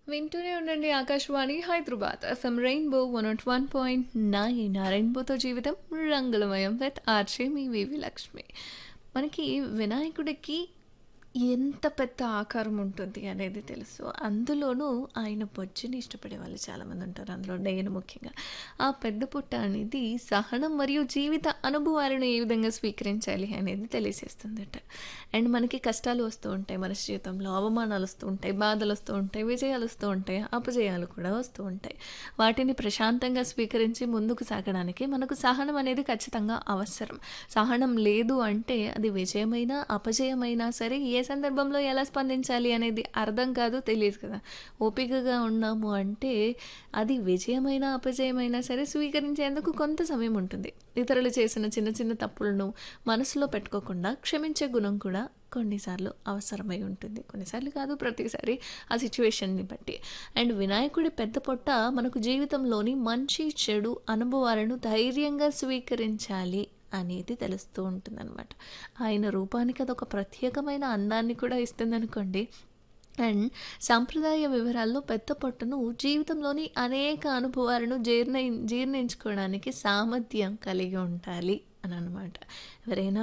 వింటూనే ఉండండి Akashvani Hyderabad FM Rainbow one nought one point nine ఆ రెయిన్బోతో జీవితం రంగులమయం విత్ ఆర్చే మీ వివి లక్ష్మి మనకి వినాయకుడికి ఎంత పెద్ద ఆకారం ఉంటుంది అనేది తెలుసు అందులోనూ ఆయన బొజ్జుని ఇష్టపడే వాళ్ళు చాలామంది ఉంటారు అందులో నేను ముఖ్యంగా ఆ పెద్ద పుట్ట అనేది సహనం మరియు జీవిత అనుభవాలను ఏ విధంగా స్వీకరించాలి అనేది తెలియజేస్తుందట అండ్ మనకి కష్టాలు వస్తూ ఉంటాయి మన జీవితంలో అవమానాలు వస్తూ ఉంటాయి బాధలు వస్తూ ఉంటాయి విజయాలు వస్తూ ఉంటాయి అపజయాలు కూడా వస్తూ ఉంటాయి వాటిని ప్రశాంతంగా స్వీకరించి ముందుకు సాగడానికి మనకు సహనం అనేది ఖచ్చితంగా అవసరం సహనం లేదు అంటే అది విజయమైనా అపజయమైనా సరే ఏ సందర్భంలో ఎలా స్పందించాలి అనేది అర్థం కాదు తెలియదు కదా ఓపికగా ఉన్నాము అంటే అది విజయమైనా అపజయమైనా సరే స్వీకరించేందుకు కొంత సమయం ఉంటుంది ఇతరులు చేసిన చిన్న చిన్న తప్పులను మనసులో పెట్టుకోకుండా క్షమించే గుణం కూడా కొన్నిసార్లు అవసరమై ఉంటుంది కొన్నిసార్లు కాదు ప్రతిసారి ఆ సిచ్యువేషన్ని బట్టి అండ్ వినాయకుడి పెద్ద పొట్ట మనకు జీవితంలోని మంచి చెడు అనుభవాలను ధైర్యంగా స్వీకరించాలి అనేది తెలుస్తూ ఉంటుందన్నమాట ఆయన రూపానికి అదొక ప్రత్యేకమైన అందాన్ని కూడా ఇస్తుందనుకోండి అండ్ సాంప్రదాయ వివరాల్లో పెద్ద పొట్టను జీవితంలోని అనేక అనుభవాలను జీర్ణ జీర్ణించుకోవడానికి సామర్థ్యం కలిగి ఉండాలి అని అనమాట ఎవరైనా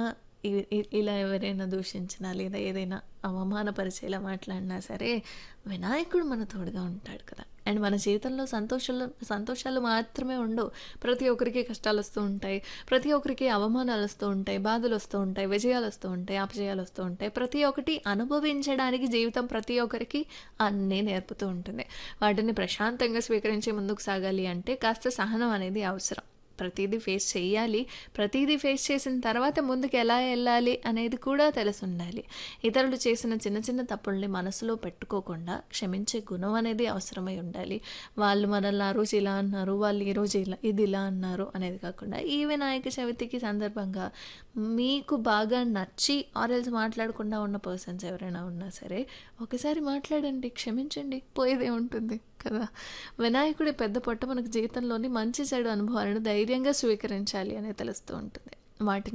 ఇలా ఎవరైనా దూషించినా లేదా ఏదైనా అవమానపరిచేలా మాట్లాడినా సరే వినాయకుడు మన తోడుగా ఉంటాడు కదా అండ్ మన జీవితంలో సంతోషాలు సంతోషాలు మాత్రమే ఉండవు ప్రతి ఒక్కరికి కష్టాలు వస్తూ ఉంటాయి ప్రతి ఒక్కరికి అవమానాలు వస్తూ ఉంటాయి బాధలు వస్తూ ఉంటాయి విజయాలు వస్తూ ఉంటాయి అపజయాలు వస్తూ ఉంటాయి ప్రతి ఒక్కటి అనుభవించడానికి జీవితం ప్రతి ఒక్కరికి అన్నీ నేర్పుతూ ఉంటుంది వాటిని ప్రశాంతంగా స్వీకరించి ముందుకు సాగాలి అంటే కాస్త సహనం అనేది అవసరం ప్రతిదీ ఫేస్ చేయాలి ప్రతిదీ ఫేస్ చేసిన తర్వాత ముందుకు ఎలా వెళ్ళాలి అనేది కూడా తెలిసి ఉండాలి ఇతరులు చేసిన చిన్న చిన్న తప్పుల్ని మనసులో పెట్టుకోకుండా క్షమించే గుణం అనేది అవసరమై ఉండాలి వాళ్ళు మనల్ని ఆ రోజు ఇలా అన్నారు వాళ్ళు ఈరోజు ఇలా ఇది ఇలా అన్నారు అనేది కాకుండా ఈ వినాయక చవితికి సందర్భంగా మీకు బాగా నచ్చి ఆరెల్స్ మాట్లాడకుండా ఉన్న పర్సన్స్ ఎవరైనా ఉన్నా సరే ఒకసారి మాట్లాడండి క్షమించండి పోయేదే ఉంటుంది కదా వినాయకుడి పెద్ద పొట్ట మనకు జీవితంలోని మంచి చెడు అనుభవాలను ధైర్యంగా స్వీకరించాలి అనేది తెలుస్తూ ఉంటుంది వాటిని